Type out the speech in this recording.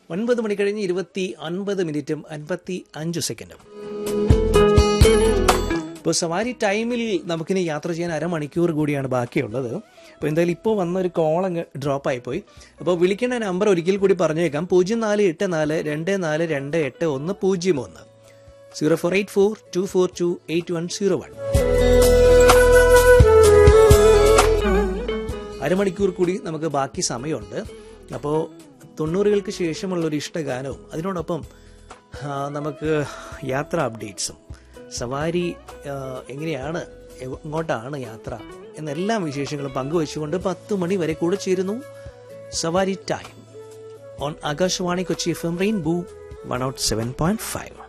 ഒൻപത് മണി കഴിഞ്ഞ് ഇരുപത്തി ഒൻപത് മിനിറ്റും അൻപത്തി അഞ്ച് സെക്കൻഡും ഇപ്പോൾ സവാരി ടൈമിൽ നമുക്കിനി യാത്ര ചെയ്യാൻ അരമണിക്കൂർ കൂടിയാണ് ബാക്കിയുള്ളത് അപ്പോൾ എന്തായാലും ഇപ്പോൾ വന്നൊരു കോൾ അങ്ങ് ഡ്രോപ്പ് ആയിപ്പോയി അപ്പോൾ വിളിക്കേണ്ട നമ്പർ ഒരിക്കൽ കൂടി പറഞ്ഞേക്കാം പൂജ്യം നാല് എട്ട് നാല് രണ്ട് നാല് രണ്ട് എട്ട് ഒന്ന് പൂജ്യം ഒന്ന് zero four eight four two four two eight one zero one അരമണിക്കൂർ കൂടി നമുക്ക് ബാക്കി സമയമുണ്ട് അപ്പോൾ തൊണ്ണൂറുകൾക്ക് ശേഷമുള്ള ഒരു ഇഷ്ടഗാനവും അതിനോടൊപ്പം ആ, നമുക്ക് യാത്രാ അപ്ഡേറ്റ്സും സവാരി ആ, എങ്ങനെയാണ് എങ്ങോട്ടാണ് യാത്ര എന്നെല്ലാം വിശേഷങ്ങളും പങ്കുവച്ചുകൊണ്ട് പത്ത് മണി വരെ കൂടെ ചേരുന്നു സവാരി time on Akashvani Kochi F M rainbow one out seven point five